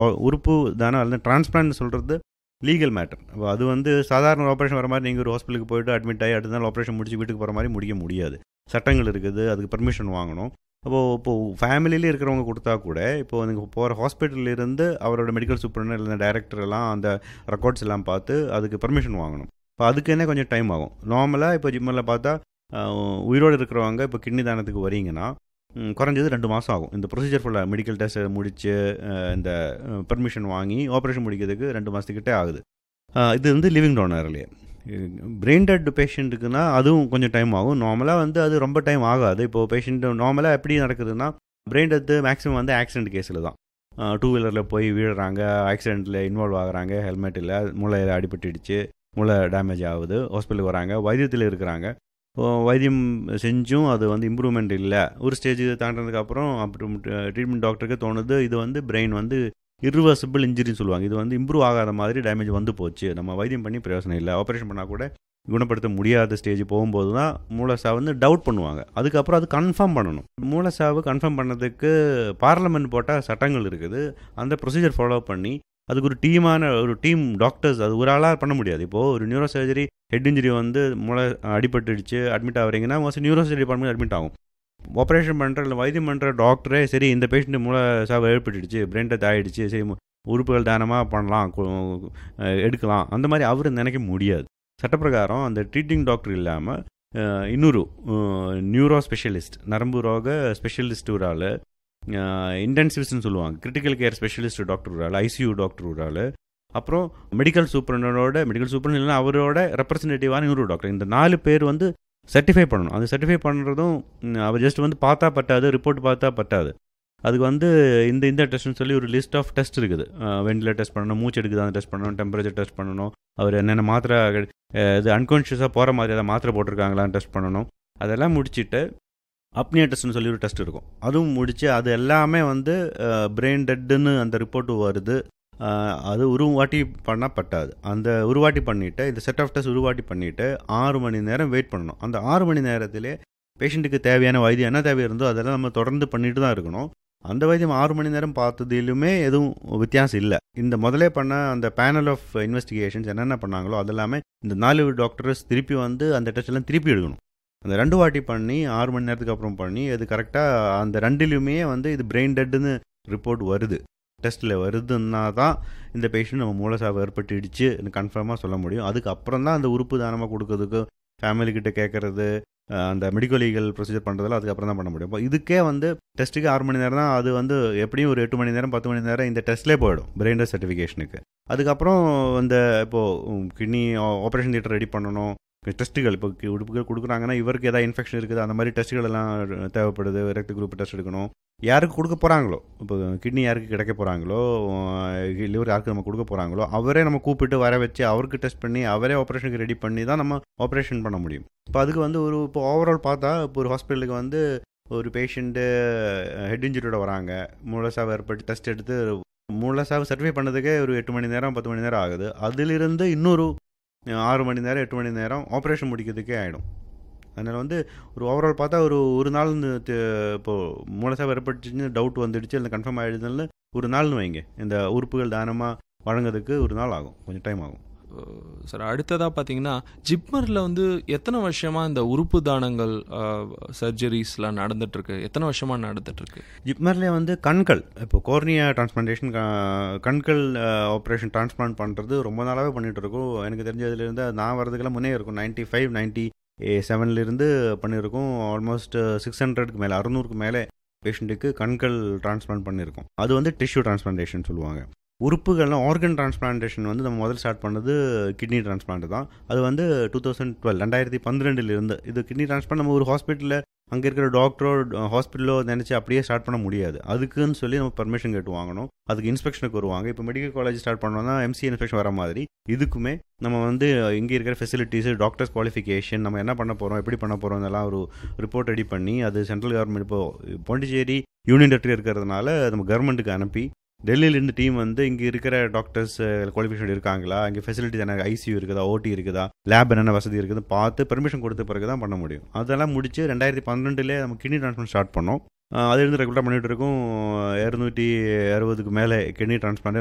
ஒ- உறுப்பு தானம் அல்லது டிரான்ஸ்பிளான்ட் சொல்கிறது லீகல் மேட்டர் அது வந்து சாதாரண ஆப்ரேஷன் வர மாதிரி நீங்கள் ஒரு ஹாஸ்பிட்டலுக்கு போயிட்டு அட்மிட் ஆகி அடுத்த நாள் ஆப்ரேஷன் முடிச்சு வீட்டுக்கு போகிற மாதிரி முடிக்க முடியாது சட்டங்கள் இருக்குது அதுக்கு பெர்மிஷன் வாங்கணும் அப்போது இப்போது ஃபேமிலியிலே இருக்கிறவங்க கொடுத்தா கூட இப்போது நீங்கள் போகிற ஹாஸ்பிட்டல்லேருந்து அவரோட மெடிக்கல் சூப்பர்னர் இல்லை டைரக்டர் எல்லாம் அந்த ரெக்கார்ட்ஸ் எல்லாம் பார்த்து அதுக்கு பெர்மிஷன் வாங்கணும் இப்போ அதுக்கு என்ன கொஞ்சம் டைம் ஆகும் நார்மலாக இப்போ ஜிம்மில் பார்த்தா அஹ், உயிரோடு இருக்கிறவங்க இப்போ கிட்னி தானத்துக்கு வரீங்கன்னா ம், குறைஞ்சது ரெண்டு மாதம் ஆகும் இந்த ப்ரொசீஜர் ஃபுல்லாக மெடிக்கல் டெஸ்ட் முடித்து இந்த பெர்மிஷன் வாங்கி ஆப்ரேஷன் முடிக்கிறதுக்கு ரெண்டு மாதத்துக்கிட்டே ஆகுது அஹ், இது வந்து லிவிங் டோனர்லேயே பிரெயின் டெட் பேஷண்ட்டுக்குன்னா அதுவும் கொஞ்சம் டைம் ஆகும் நார்மலாக வந்து அது ரொம்ப டைம் ஆகாது இப்போது பேஷண்ட் நார்மலாக எப்படி நடக்குதுன்னா பிரெயின் டெத்து மேக்ஸிமம் வந்து ஆக்சிடென்ட் கேஸில் தான் டூ வீலரில் போய் வீழுறாங்க ஆக்சிடெண்ட்டில் இன்வால்வ் ஆகுறாங்க ஹெல்மெட் இல்லை மூளையில் அடிபட்டுடுச்சு மூளை டேமேஜ் ஆகுது ஹாஸ்பிட்டலுக்கு வராங்க வைத்தியத்தில் இருக்கிறாங்க இப்போ வைத்தியம் செஞ்சும் அது வந்து இம்ப்ரூவ்மெண்ட் இல்லை ஒரு ஸ்டேஜ் தாண்டினதுக்கப்புறம் அப்புறம் ட்ரீட்மெண்ட் டாக்டருக்கு தோணுது இது வந்து பிரெயின் வந்து இர்ரிவர்சிபிள் இன்ஜுரின்னு சொல்லுவாங்க இது வந்து இம்ப்ரூவ் ஆகாத மாதிரி டேமேஜ் வந்து போச்சு நம்ம வைத்தியம் பண்ணி பிரயோசனம் இல்லை ஆப்ரேஷன் பண்ணால் கூட குணப்படுத்த முடியாத ஸ்டேஜ் போகும்போது தான் மூலசாவு வந்து டவுட் பண்ணுவாங்க அதுக்கப்புறம் அது கன்ஃபார்ம் பண்ணணும் மூலசாவு கன்ஃபார்ம் பண்ணதுக்கு பார்லமெண்ட் போட்டால் சட்டங்கள் இருக்குது அந்த ப்ரொசீஜர் ஃபாலோ பண்ணி அதுக்கு ஒரு டீமான ஒரு டீம் டாக்டர்ஸ் அது ஒரு ஆளாக பண்ண முடியாது இப்போது ஒரு நியூரோ சர்ஜரி ஹெட் இன்ஜுரி வந்து மூளை அடிபட்டுடுச்சு அட்மிட் ஆகிறீங்கன்னா most neuro surgery department admit ஆகும் ஆப்ரேஷன் பண்ணுற இல்லை வைத்தியம் பண்ணுற டாக்டரே சரி இந்த பேஷண்ட் மூளை சாவு ஏற்பட்டுடுச்சு பிரெயின் டெத் ஆகிடுச்சு சரி மு- உறுப்புகள் தானமாக பண்ணலாம் கு- அஹ் எடுக்கலாம் அந்த மாதிரி அவர் நினைக்க முடியாது சட்டப்பிரகாரம் அந்த ட்ரீட்டிங் டாக்டர் இல்லாமல் இன்னொரு நியூரோ ஸ்பெஷலிஸ்ட் நரம்பு ரோக ஸ்பெஷலிஸ்ட் ஒரு ஆள் இன்டென்சிவ்ஸ்னு சொல்லுவாங்க கிரிட்டிக்கல் கேர் ஸ்பெஷலிஸ்ட் டாக்டர் ஒரு ஆள் ஐசியூ டாக்டர் ஒரு ஆள் அப்புறம் மெடிக்கல் சூப்பரனோட மெடிக்கல் சூப்பரன் இல்லைன்னா அவரோட ரெப்ரசன்டேட்டிவான இன்னொரு டாக்டர் இந்த நாலு பேர் வந்து சர்டிஃபை பண்ணணும் அது சர்டிஃபை பண்ணுறதும் ம், அவர் ஜஸ்ட் வந்து பார்த்தா பட்டாது ரிப்போர்ட் பார்த்தா பட்டாது அதுக்கு வந்து இந்த இந்த டெஸ்ட்னு சொல்லி ஒரு லிஸ்ட் ஆஃப் டெஸ்ட் இருக்குது வெண்டிலேட் டெஸ்ட் பண்ணணும் மூச்சு எடுக்குதான் டெஸ்ட் பண்ணணும் டெம்பரேச்சர் டெஸ்ட் பண்ணணும் அவர் என்னென்ன மாத்திரை அஹ், இது அன்கான்ஷியஸாக போகிற மாதிரி ஏதாவது மாத்திரை போட்டிருக்காங்களான்னு டெஸ்ட் பண்ணணும் அதெல்லாம் முடிச்சுட்டு அப்னியா டெஸ்ட்னு சொல்லி ஒரு டெஸ்ட் இருக்கும் அதுவும் முடிச்சு அது எல்லாமே வந்து பிரெயின் டெட்டுன்னு அந்த ரிப்போர்ட்டு வருது அஹ், அது ஒரு வாட்டி பண்ணால் பட்டாது அந்த ஒரு வாட்டி பண்ணிவிட்டு இந்த செட் ஆஃப் டெஸ்ட் ஒரு வாட்டி பண்ணிவிட்டு ஆறு மணி நேரம் வெயிட் பண்ணணும் அந்த ஆறு மணி நேரத்திலே பேஷண்ட்டுக்கு தேவையான வைத்தியம் என்ன தேவை இருந்தோ அதெல்லாம் நம்ம தொடர்ந்து பண்ணிட்டு தான் இருக்கணும் அந்த வைத்தியம் ஆறு மணி நேரம் பார்த்ததிலுமே எதுவும் வித்தியாசம் இல்லை இந்த முதலே பண்ண அந்த பேனல் ஆஃப் இன்வெஸ்டிகேஷன்ஸ் என்னென்ன பண்ணாங்களோ அதெல்லாமே இந்த நாலு டாக்டர்ஸ் திருப்பி வந்து அந்த டெஸ்ட் எல்லாம் திருப்பி எடுக்கணும் அந்த ரெண்டு வாட்டி பண்ணி ஆறு மணி நேரத்துக்கு அப்புறம் பண்ணி அது கரெக்டாக அந்த ரெண்டுலையுமே வந்து இது பிரெயின் டெட்டுன்னு ரிப்போர்ட் வருது டெஸ்ட்டில் வருதுன்னா தான் இந்த பேஷண்ட் நம்ம மூலசாவு ஏற்பட்டுடுச்சு கன்ஃபார்மாக சொல்ல முடியும் அதுக்கப்புறம் தான் அந்த உறுப்பு தானமாக கொடுக்கறதுக்கு ஃபேமிலி கிட்ட கேட்கறது அஹ், அந்த மெடிக்கல் லீகல் ப்ரொசீஜர் பண்ணுறதுல அதுக்கப்புறம் தான் பண்ண முடியும் இப்போ இதுக்கே வந்து டெஸ்ட்டுக்கு ஆறு மணி நேரம் தான் அது வந்து எப்படியும் ஒரு எட்டு மணி நேரம் பத்து மணி நேரம் இந்த டெஸ்ட்லேயே போயிடும் பிரெயின் சர்டிஃபிகேஷனுக்கு அதுக்கப்புறம் இந்த இப்போது கிட்னி ஆப்ரேஷன் தியேட்டர் ரெடி பண்ணணும் டெஸ்ட்டுகள் இப்போ கி- உடுப்புகள் கொடுக்குறாங்கன்னா இவருக்கு ஏதாவது இன்ஃபெக்ஷன் இருக்குது அந்த மாதிரி டெஸ்ட்டுகள் எல்லாம் தேவைப்படுது ரத்த குரூப் டெஸ்ட் எடுக்கணும் யாருக்கு கொடுக்க போகிறாங்களோ இப்போ கிட்னி யாருக்கு கிடைக்க போகிறாங்களோ லிவர் யாருக்கு நம்ம கொடுக்க போகிறாங்களோ அவரே நம்ம கூப்பிட்டு வர வச்சு அவருக்கு டெஸ்ட் பண்ணி அவரே ஆப்ரேஷனுக்கு ரெடி பண்ணி தான் நம்ம ஆப்ரேஷன் பண்ண முடியும் இப்போ அதுக்கு வந்து ஒரு இப்போ ஓவரால் பார்த்தா இப்போ ஒரு ஹாஸ்பிட்டலுக்கு வந்து ஒரு பேஷண்ட்டு ஹெட் இன்ஜுரியோட வராங்க மூலசாவு ஏற்பட்டு டெஸ்ட் எடுத்து மூலசாவு சர்டிஃபை பண்ணதுக்கே ஒரு எட்டு மணி நேரம் பத்து மணி நேரம் ஆகுது அதிலிருந்து இன்னொரு அஹ், ஆறு மணி நேரம் எட்டு மணி நேரம் ஆப்ரேஷன் முடிக்கிறதுக்கே ஆகிடும் அதனால் வந்து ஒரு ஓவரால் பார்த்தா ஒரு ஒரு நாள் இந்த தி- இப்போ மூலசாவு ஏற்பட்டுச்சுன்னு டவுட் வந்துடுச்சு இல்லை கன்ஃபார்ம் ஆகிடுதுன்னு ஒரு நாள்னு வைங்க இந்த உறுப்புகள் தானமாக வழங்குறதுக்கு ஒரு நாள் ஆகும் கொஞ்சம் டைம் ஆகும் சார் அடுத்ததாக பார்த்தீங்கன்னா ஜிப்மரில் வந்து எத்தனை வருஷமாக இந்த உறுப்பு தானங்கள் சர்ஜரிஸ்லாம் நடந்துட்டுருக்கு எத்தனை வருஷமாக நடந்துட்டுருக்கு ஜிப்மர்லேயே வந்து கண்கள் இப்போ கோர்னியா டிரான்ஸ்பிளான்டேஷன் கண்கள் ஆப்ரேஷன் டிரான்ஸ்பிளான்ட் பண்ணுறது ரொம்ப நாளாகவே பண்ணிட்டு இருக்கோம் எனக்கு தெரிஞ்சதுலேருந்து நான் வரதுக்கெல்லாம் முன்னே இருக்கும் நைன்ட்டி ஃபைவ் நைன்ட்டி செவன்லேருந்து பண்ணியிருக்கோம் ஆல்மோஸ்ட் சிக்ஸ் ஹண்ட்ரடுக்கு மேலே அறுநூறுக்கு மேலே பேஷண்ட்டுக்கு கண்கள் டிரான்ஸ்பிளான்ட் பண்ணியிருக்கோம் அது வந்து டிஷ்யூ டிரான்ஸ்பிளான்டேஷன் சொல்லுவாங்க உறுப்புகள்லாம் ஆர்கன் டிரான்ஸ்பிளான்டேஷன் வந்து நம்ம முதல்ல ஸ்டார்ட் பண்ணது கிட்னி டிரான்ஸ்பிளான்ட் தான் அது வந்து டூ தௌசண்ட் டுவெல் ரெண்டாயிரத்தி பன்னிரெண்டுலேருந்து இது கிட்னி டிரான்ஸ்பிளான்ட் நம்ம ஒரு ஹாஸ்பிட்டலில் அங்கே இருக்கிற டாக்டரோ ஹாஸ்பிட்டலோ நினச்சி அப்படியே ஸ்டார்ட் பண்ண முடியாது அதுக்குன்னு சொல்லி நம்ம பர்மிஷன் கேட்டு வாங்கணும் அதுக்கு இன்ஸ்பெக்ஷனுக்கு வருவாங்க இப்போ மெடிக்கல் காலேஜ் ஸ்டார்ட் பண்ணோம்னா எம்சி இன்ஸ்பெக்ஷன் வர மாதிரி இதுக்குமே நம்ம வந்து இங்கே இருக்கிற ஃபெசிலிட்டிஸ் டாக்டர்ஸ் குவாலிஃபிகேஷன் நம்ம என்ன பண்ண போகிறோம் எப்படி பண்ண போகிறோம் இதெல்லாம் ஒரு ரிப்போர்ட் ரெடி பண்ணி அது சென்ட்ரல் கவர்மெண்ட் இப்போ பாண்டிச்சேரி யூனியன் டெரிட்டரி இருக்கிறதுனால நம்ம கவர்மெண்ட்டுக்கு அனுப்பி டெல்லியிலேருந்து டீம் வந்து இங்கே இருக்கிற டாக்டர்ஸ் குவாலிஃபிகேஷன் இருக்காங்களா இங்கே ஃபெசிலிட்டிஸ் என்ன ஐசியூ இருக்குதா ஓடி இருக்குதா லேப் என்னென்ன வசதி இருக்குது பார்த்து பெர்மிஷன் கொடுத்த பிறகு தான் பண்ண முடியும் அதெல்லாம் முடிச்சு ரெண்டாயிரத்தி பன்னெண்டுலேயே நம்ம கிட்னி டிரான்ஸ்பிளான்ட் ஸ்டார்ட் பண்ணோம் அதுலேருந்து ரெகுலராக பண்ணிகிட்டு இருக்கோம் இரநூத்தி அறுபதுக்கு மேலே கிட்னி டிரான்ஸ்பிளான்ட்